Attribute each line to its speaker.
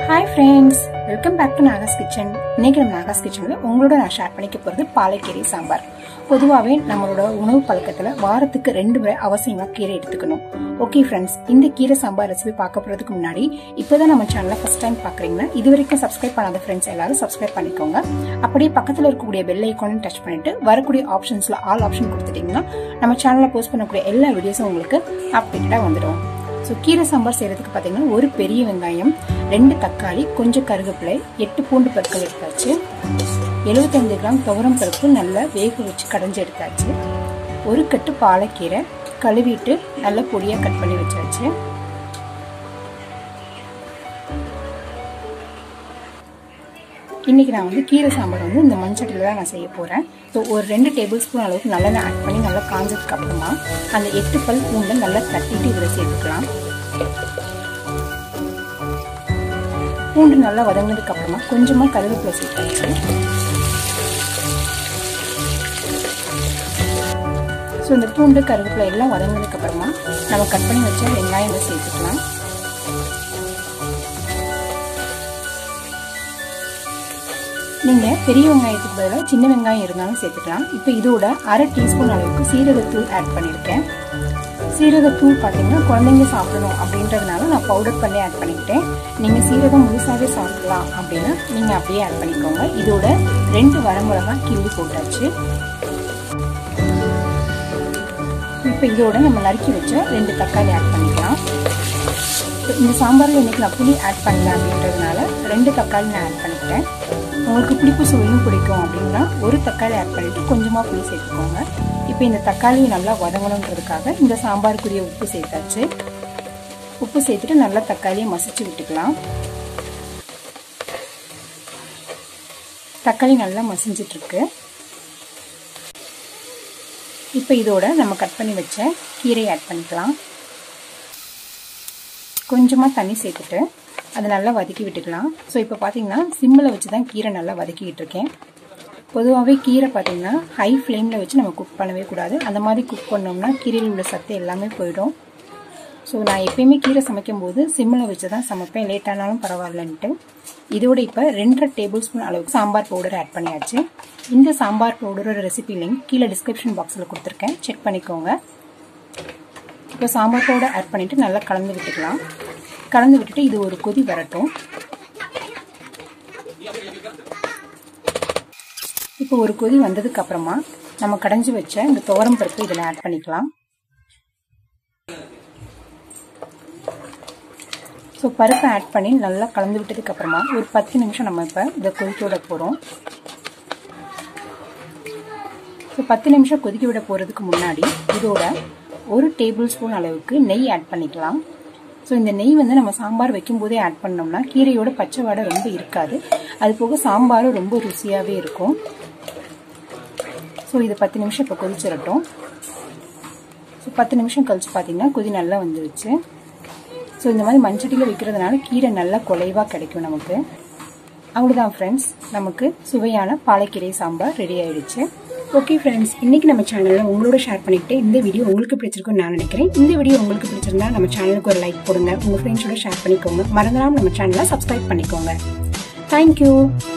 Speaker 1: hi friends welcome back to Naga's kitchen இன்னைக்கு நம்ம நாகாஸ் கிச்சனில் உங்களோட நான் ஷேர் பண்ணிக்க போகிறது பாலைக்கீரை சாம்பார் பொதுவாகவே நம்மளோட உணவு பழக்கத்தில் வாரத்துக்கு ரெண்டு முறை அவசியமாக கீரை எடுத்துக்கணும் ஓகே ஃப்ரெண்ட்ஸ் இந்த கீரை சாம்பார் ரெசிபி பார்க்க போகிறதுக்கு முன்னாடி இப்போதான் நம்ம சேனலை ஃபர்ஸ்ட் டைம் பார்க்குறீங்கன்னா இது வரைக்கும் சப்ஸ்கிரைப் பண்ணாத ஃப்ரெண்ட்ஸ் எல்லாரும் சப்ஸ்கிரைப் பண்ணிக்கோங்க அப்படியே பக்கத்தில் இருக்கக்கூடிய பெல் ஐக்கானும் டச் பண்ணிட்டு வரக்கூடிய ஆப்ஷன்ஸில் ஆல் ஆப்ஷன் கொடுத்துட்டிங்கன்னா நம்ம சேனலில் போஸ்ட் பண்ணக்கூடிய எல்லா வீடியோஸும் உங்களுக்கு அப்டேட்டடாக வந்துடும் ஸோ கீரை சாம்பார் செய்கிறதுக்கு பார்த்தீங்கன்னா ஒரு பெரிய வெங்காயம் ரெண்டு தக்காளி கொஞ்சம் கருவேப்பிலை எட்டு பூண்டு பற்கள் எடுத்தாச்சு எழுபத்தைந்து கிராம் துவரம் பருப்பு நல்லா வேக வச்சு கடைஞ்சி எடுத்தாச்சு ஒரு கட்டு பாலக்கீரை கழுவிட்டு நல்லா பொடியாக கட் பண்ணி வச்சாச்சு இன்றைக்கி நான் வந்து கீரை சாம்பார் வந்து இந்த மண்சட்டியில் தான் நான் செய்ய போகிறேன் ஸோ ஒரு ரெண்டு டேபிள் ஸ்பூன் அளவுக்கு நல்லெண்ணெய் ஆட் பண்ணி நல்லா காஞ்சதுக்கு அப்புறமா அந்த எட்டு பல் பூண்டை நல்லா தட்டிட்டு இதில் சேர்த்துக்கலாம் பூண்டு நல்லா வதங்கினதுக்கு அப்புறமா கொஞ்சமாக கருவேப்பிலை சேர்த்தாச்சு ஸோ இந்த பூண்டு கருவேப்பிலை எல்லாம் வதங்கினதுக்கு அப்புறமா நம்ம கட் பண்ணி வச்ச வெங்காயம் இதை சேர்த்துக்கலாம் நீங்கள் பெரிய வெங்காயத்துக்கு பதிலாக சின்ன வெங்காயம் இருந்தாலும் சேர்த்துக்கலாம் இப்போ இதோட அரை டீஸ்பூன் அளவுக்கு சீரகத்தூள் ஆட் பண்ணியிருக்கேன் சீரகத்தூள் பார்த்தீங்கன்னா குழந்தைங்க சாப்பிடணும் அப்படின்றதுனால நான் பவுடர் பண்ணி ஆட் பண்ணிக்கிட்டேன் நீங்கள் சீரகம் முழுசாகவே சாப்பிடலாம் அப்படின்னா நீங்கள் அப்படியே ஆட் பண்ணிக்கோங்க இதோட ரெண்டு வரமிளகா கிள்ளி போட்டாச்சு இப்போ இதோட நம்ம நறுக்கி வச்ச ரெண்டு தக்காளி ஆட் பண்ணிக்கலாம் இந்த சாம்பாரில் இன்றைக்கி நான் புளி ஆட் பண்ணல அப்படின்றதுனால ரெண்டு தக்காளி நான் ஆட் பண்ணிக்கிட்டேன் உங்களுக்கு புளிப்பு சுவையும் பிடிக்கும் அப்படின்னா ஒரு தக்காளி ஆட் பண்ணிவிட்டு கொஞ்சமாக புளி சேர்த்துக்கோங்க இப்போ இந்த தக்காளி நல்லா வதங்கணுன்றதுக்காக இந்த சாம்பாருக்குரிய உப்பு சேர்த்தாச்சு உப்பு சேர்த்துட்டு நல்லா தக்காளியை மசிச்சு விட்டுக்கலாம் தக்காளி நல்லா மசிஞ்சிட்ருக்கு இப்போ இதோட நம்ம கட் பண்ணி வச்ச கீரையை ஆட் பண்ணிக்கலாம் கொஞ்சமாக தண்ணி சேர்த்துட்டு அதை நல்லா வதக்கி விட்டுக்கலாம் ஸோ இப்போ பார்த்தீங்கன்னா சிம்மில் வச்சு தான் கீரை நல்லா வதக்கிக்கிட்டு இருக்கேன் பொதுவாகவே கீரை பார்த்தீங்கன்னா ஹை ஃப்ளேமில் வச்சு நம்ம குக் பண்ணவே கூடாது அந்த மாதிரி குக் பண்ணோம்னா கீரையில் உள்ள சத்து எல்லாமே போயிடும் ஸோ நான் எப்பயுமே கீரை சமைக்கும் போது சிம்மில் வச்சு தான் சமைப்பேன் லேட்டானாலும் பரவாயில்லன்ட்டு இதோட இப்போ ரெண்டரை டேபிள் ஸ்பூன் அளவுக்கு சாம்பார் பவுடர் ஆட் பண்ணியாச்சு இந்த சாம்பார் பவுடரோட ரெசிபி லிங்க் கீழே டிஸ்கிரிப்ஷன் பாக்ஸில் கொடுத்துருக்கேன் செக் பண்ணிக்கோங்க இப்போ சாம்பார் பவுடர் ஆட் பண்ணிவிட்டு நல்லா கலந்து விட்டுக்கலாம் கலந்து விட்டுட்டு இது ஒரு கொதி வரட்டும் இப்போ ஒரு கொதி வந்ததுக்கு அப்புறமா நம்ம கடைஞ்சி வச்ச இந்த துவரம் பருப்பு இதில் ஆட் பண்ணிக்கலாம் ஸோ பருப்பை ஆட் பண்ணி நல்லா கலந்து விட்டதுக்கு அப்புறமா ஒரு பத்து நிமிஷம் நம்ம இப்போ இதை கொதிக்க விட போகிறோம் ஸோ பத்து நிமிஷம் கொதிக்க விட போகிறதுக்கு முன்னாடி இதோட ஒரு டேபிள் ஸ்பூன் அளவுக்கு நெய் ஆட் பண்ணிக்கலாம் ஸோ இந்த நெய் வந்து நம்ம சாம்பார் வைக்கும் போதே ஆட் பண்ணோம்னா கீரையோட பச்சை வாடை ரொம்ப இருக்காது அது போக சாம்பாரும் ரொம்ப ருசியாகவே இருக்கும் ஸோ இது பத்து நிமிஷம் இப்போ கொதிச்சிடட்டும் ஸோ பத்து நிமிஷம் கழிச்சு பார்த்தீங்கன்னா கொதி நல்லா வந்துருச்சு ஸோ இந்த மாதிரி மண்சட்டியில் வைக்கிறதுனால கீரை நல்லா குலைவாக கிடைக்கும் நமக்கு அவ்வளோதான் ஃப்ரெண்ட்ஸ் நமக்கு சுவையான பாலக்கீரை சாம்பார் ரெடி ஆயிடுச்சு ஓகே ஃப்ரெண்ட்ஸ் இன்னைக்கு நம்ம சேனலில் உங்களோட ஷேர் பண்ணிக்கிட்டு இந்த வீடியோ உங்களுக்கு பிடிச்சிருக்கும்னு நான் நினைக்கிறேன் இந்த வீடியோ உங்களுக்கு பிடிச்சிருந்தா நம்ம சேனலுக்கு ஒரு லைக் போடுங்க உங்கள் ஃப்ரெண்ட்ஸோட ஷேர் பண்ணிக்கோங்க மறந்துடாம நம்ம சேனலை சப்ஸ்கிரைப் பண்ணிக்கோங்க தேங்க்யூ